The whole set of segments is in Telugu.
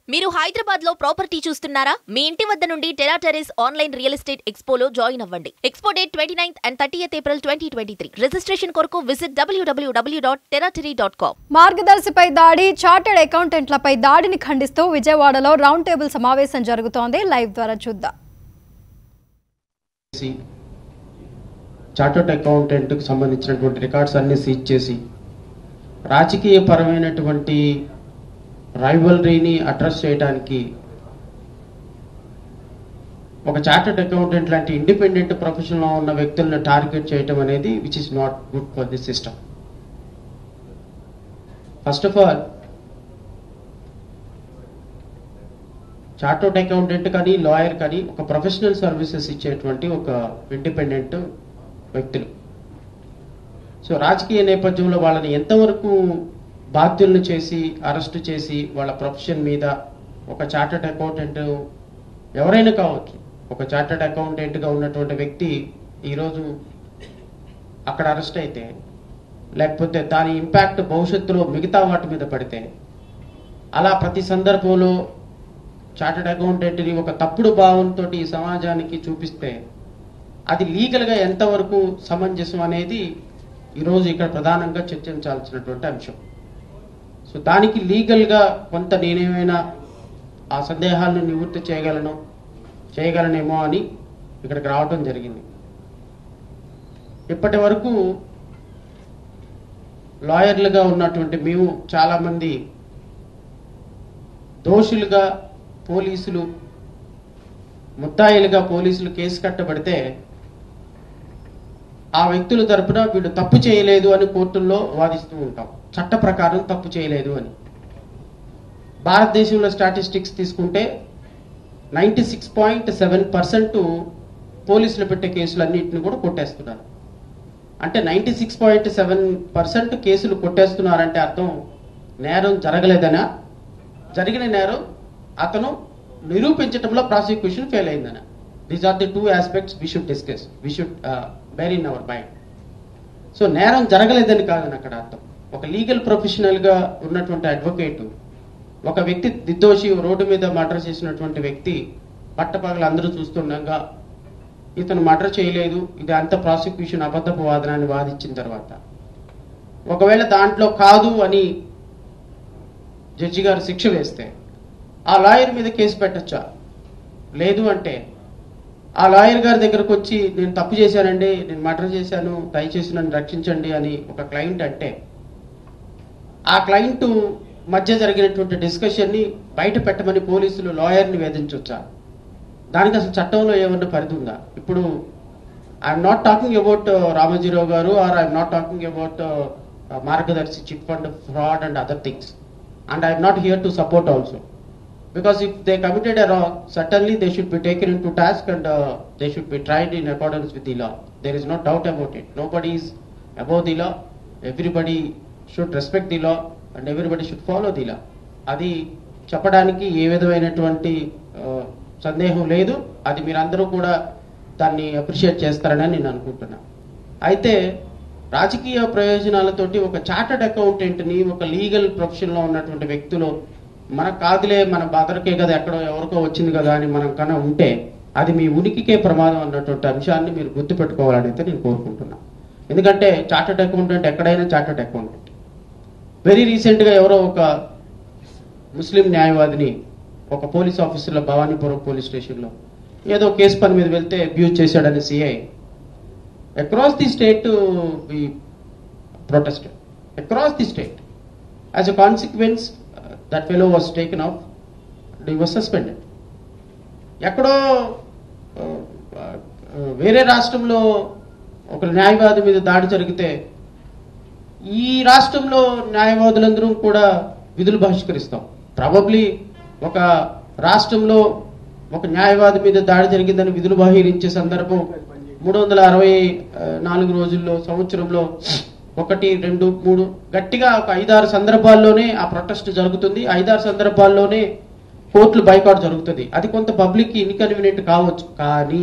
మీరు హైదరాబాద్ లో ప్రాపర్టీ చూస్తున్నారా మీ ఇంటి వద్ద నుండి టెరా టెరెస్ ఆన్లైన్ రియల్ ఎస్టేట్ ఎక్స్పోలో జాయిన్ అవ్వండి expo date twenty ninth and thirty April twenty twenty three registration కొరకు విజిట్ డబ్ల్యూడబ్ల్యూడబ్ల్యూ డాట్ టెరాటెరీ డాట్ కామ్ మార్గదర్శిపై దాడి చార్టెడ్ అకౌంటెంట్లపై దాడిని ఖండిస్తూ విజయవాడలో రౌండ్ టేబుల్ సమావేశం జరుగుతోంది లైవ్ ద్వారా చూద్దాం చేసి చార్టర్డ్ అకౌంటెంట్కి సంబంధించినటువంటి రికార్డ్స్ అన్ని సీజ్ చేసి రాజకీయ పరమైనటువంటి రైవలరీని అడ్రస్ చేయడానికి ఒక చార్టర్డ్ అకౌంటెంట్ లాంటి ఇండిపెండెంట్ ప్రొఫెషన్లో ఉన్న వ్యక్తులను టార్గెట్ చేయటం అనేది which is not good for the system first of all chartered accountant కానీ లాయర్ కానీ ఒక ప్రొఫెషనల్ సర్వీసెస్ ఇచ్చేటువంటి ఒక ఇండిపెండెంట్ వ్యక్తులు సో రాజకీయ నేపథ్యంలో వాళ్ళని ఎంతవరకు బాధ్యులను చేసి అరెస్ట్ చేసి వాళ్ళ ప్రొఫెషన్ మీద ఒక చార్టర్డ్ అకౌంటెంట్ ఎవరైనా కావచ్చు ఒక చార్టర్డ్ అకౌంటెంట్గా ఉన్నటువంటి వ్యక్తి ఈరోజు అక్కడ అరెస్ట్ అయితే లేకపోతే దాని ఇంపాక్ట్ భవిష్యత్తులో మిగతా వాటి మీద పడితే అలా ప్రతి సందర్భంలో చార్టర్డ్ అకౌంటెంట్ని ఒక తప్పుడు భావంతో ఈ సమాజానికి చూపిస్తే అది లీగల్గా ఎంతవరకు సమంజసం అనేది ఈరోజు ఇక్కడ ప్రధానంగా చర్చించాల్సినటువంటి అంశం సో దానికి లీగల్గా కొంత నేనేమైనా ఆ సందేహాలను నివృత్తి చేయగలను చేయగలనేమో అని ఇక్కడికి రావడం జరిగింది ఇప్పటి వరకు లాయర్లుగా ఉన్నటువంటి మేము చాలామంది దోషులుగా పోలీసులు ముద్దాయిలుగా పోలీసులు కేసు కట్టబడితే ఆ వ్యక్తుల తరపున వీళ్ళు తప్పు చేయలేదు అని కోర్టుల్లో వాదిస్తూ ఉంటాం చట్ట ప్రకారం తప్పు చేయలేదు అని భారతదేశంలో స్టాటిస్టిక్స్ తీసుకుంటే ninety six point seven percent పోలీసులు పెట్టే కేసులన్నింటిని కూడా కొట్టేస్తున్నారు అంటే ninety six point seven percent కేసులు కొట్టేస్తున్నారంటే అర్థం నేరం జరగలేదనా జరిగిన నేరం అతను నిరూపించడంలో ప్రాసిక్యూషన్ ఫెయిల్ అయిందన these are the two aspects we should discuss we should bear in our mind so నేరం జరగలేదని కాదని అక్కడ అర్థం ఒక లీగల్ ప్రొఫెషనల్గా ఉన్నటువంటి అడ్వకేట్ ఒక వ్యక్తి నిర్దోషి రోడ్డు మీద మర్డర్ చేసినటువంటి వ్యక్తి పట్టపగలు అందరూ చూస్తుండగా ఇతను మర్డర్ చేయలేదు ఇది అంత ప్రాసిక్యూషన్ అబద్ధపు వాదనాన్ని వాదించిన తర్వాత ఒకవేళ దాంట్లో కాదు అని జడ్జి గారు శిక్ష వేస్తే ఆ లాయర్ మీద కేసు పెట్టచ్చా లేదు అంటే ఆ లాయర్ గారి దగ్గరకు వచ్చి నేను తప్పు చేశానండి నేను మర్డర్ చేశాను దయచేసి నన్ను రక్షించండి అని ఒక క్లయింట్ అంటే ఆ క్లయింట్ మధ్య జరిగినటువంటి డిస్కషన్ని బయట పెట్టమని పోలీసులు లాయర్ని వేధించవచ్చా దానికి అసలు చట్టంలో ఏమన్నా పరిధి ఉందా ఇప్పుడు I'm not talking about Ramoji Rao garu or I'm not talking about Margadarsi chit fund fraud and other things and I'm not here to support also because if they committed a wrong, certainly they should be taken into task and uh, they should be tried in accordance with the law. There is no doubt about it. Nobody is above the law. Everybody should respect the law and everybody should follow the law. అది చెప్పడానికి ఏ విధమైనటువంటి ఆ, సందేహం లేదు అది మీరందరూ కూడా దాన్ని అప్రిషియేట్ చేస్తారని నేను అనుకుంటున్నా అయితే రాజకీయ ప్రయోజనాలతోటి ఒక చార్టర్డ్ అకౌంటెంట్ని ఒక లీగల్ ప్రొఫెషన్లో ఉన్నటువంటి వ్యక్తులు మన కాదులే మన బదరకే కదా ఎక్కడో ఎవరికో వచ్చింది కదా అని మనం కన్నా ఉంటే అది మీ ఉనికికే ప్రమాదం అన్నటువంటి అంశాన్ని మీరు గుర్తుపెట్టుకోవాలని అయితే నేను కోరుకుంటున్నా ఎందుకంటే చార్టర్డ్ అకౌంటెంట్ ఎక్కడైనా చార్టర్డ్ అకౌంటెంట్ వెరీ రీసెంట్గా ఎవరో ఒక ముస్లిం న్యాయవాదిని ఒక పోలీస్ ఆఫీసర్లో భవానీపురం పోలీస్ స్టేషన్లో ఏదో కేసు పని మీద వెళ్తే అబ్యూజ్ చేశాడని CI across the state we protested across the state as a consequence that fellow was taken off and was suspended ఎక్కడో uh, uh, వేరే రాష్ట్రంలో ఒక న్యాయవాది మీద దాడి జరిగితే ఈ రాష్ట్రంలో న్యాయవాదులందరూ కూడా విధులు బహిష్కరిస్తాం ప్రాబబ్లీ ఒక రాష్ట్రంలో ఒక న్యాయవాది మీద దాడి జరిగిందని విధులు బహిరించే సందర్భం మూడు వందల అరవై ఆ, నాలుగు రోజుల్లో సంవత్సరంలో ఒకటి రెండు మూడు గట్టిగా ఒక ఐదారు సందర్భాల్లోనే ఆ ప్రొటెస్ట్ జరుగుతుంది ఐదారు సందర్భాల్లోనే కోర్టులు బైకాట్ జరుగుతుంది అది కొంత పబ్లిక్ ఇన్కన్వీనియంట్ కావచ్చు కానీ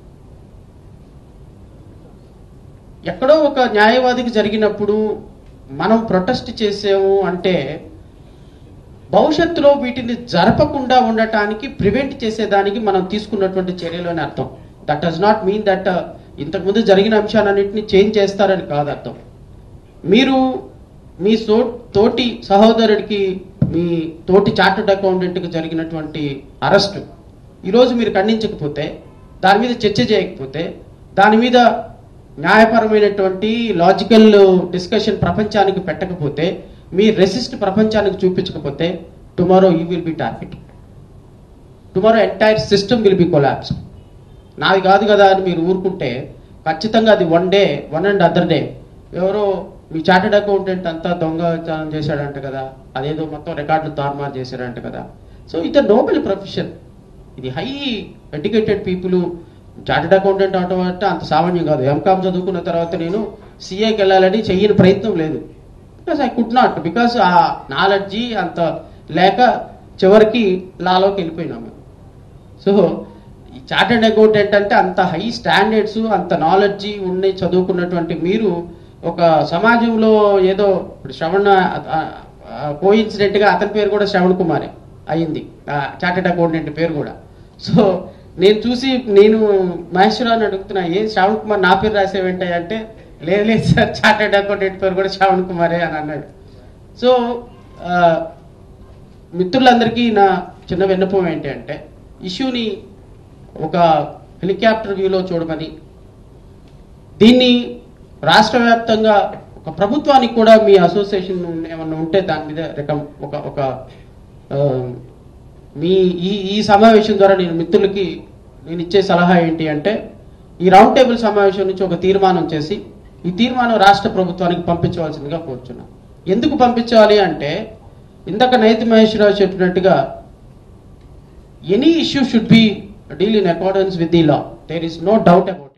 ఎక్కడో ఒక న్యాయవాదికి జరిగినప్పుడు మనం ప్రొటెస్ట్ చేసాము అంటే భవిష్యత్తులో వీటిని జరపకుండా ఉండటానికి ప్రివెంట్ చేసేదానికి మనం తీసుకున్నటువంటి చర్యలు అని అర్థం that does not mean that ఇంతకుముందు జరిగిన అంశాలన్నింటినీ చేంజ్ చేస్తారని కాదు అర్థం మీరు మీ సో తోటి సహోదరుడికి మీ తోటి చార్టర్డ్ అకౌంటెంట్కి జరిగినటువంటి అరెస్టు ఈరోజు మీరు ఖండించకపోతే దాని మీద చర్చ చేయకపోతే దాని మీద న్యాయపరమైనటువంటి లాజికల్ డిస్కషన్ ప్రపంచానికి పెట్టకపోతే మీ రెసిస్ట్ ప్రపంచానికి చూపించకపోతే tomorrow you will be target tomorrow entire system will be collapse నాది కాదు కదా అని మీరు ఊరుకుంటే ఖచ్చితంగా అది one day one and other day ఎవరో మీ చార్టెడ్ అకౌంటెంట్ అంతా దొంగతనం చేశాడంట కదా అదేదో మొత్తం రికార్డులు తారుమారు చేశాడంట కదా సో ఇది నోబెల్ ప్రొఫెషన్ ఇది high educated people chartered accountant అవటం అంటే అంత సామాన్యం కాదు ఎంకామ్ చదువుకున్న తర్వాత నేను సీఏకి వెళ్ళాలని చెయ్యని ప్రయత్నం లేదు because I could not because ఆ నాలెడ్జి అంత లేక చివరికి లాలోకి వెళ్ళిపోయినాము సో ఈ చార్టెడ్ అకౌంటెంట్ అంటే అంత హై స్టాండర్డ్స్ అంత నాలెడ్జి ఉండి చదువుకున్నటువంటి మీరు ఒక సమాజంలో ఏదో ఇప్పుడు శ్రవణ కోయిన్సిడెంట్ గా అతని పేరు కూడా శ్రవణ్ కుమారే అయింది చార్టెడ్ అకౌంటెంట్ పేరు కూడా సో నేను చూసి నేను మహేశ్వరరావుని అడుగుతున్నా ఏ శ్రవణ్ కుమార్ నా పేరు రాసేవేంటాయి అంటే లేదు లేదు సార్ చార్టెడ్ అకౌంటెంట్ పేరు కూడా శ్రవణ్ కుమారే అని అన్నాడు సో ఆ, మిత్రులందరికీ నా చిన్న విన్నపం ఏంటి అంటే ఇష్యూని ఒక హెలికాప్టర్ వ్యూలో చూడమని దీన్ని రాష్ట్ర వ్యాప్తంగా ఒక ప్రభుత్వానికి కూడా మీ అసోసియేషన్ ఏమన్నా ఉంటే దాని మీద రకం ఒక ఒక ఆ, మీ ఈ ఈ సమావేశం ద్వారా నేను మిత్రులకి నేను ఇచ్చే సలహా ఏంటి అంటే ఈ రౌండ్ టేబుల్ సమావేశం నుంచి ఒక తీర్మానం చేసి ఈ తీర్మానం రాష్ట్ర ప్రభుత్వానికి పంపించవలసిందిగా కోరుచున్నాను ఎందుకు పంపించాలి అంటే ఇందాక నైతి మహేశ్వరరావు చెప్పినట్టుగా any issue should be deal in accordance with the law there is no doubt about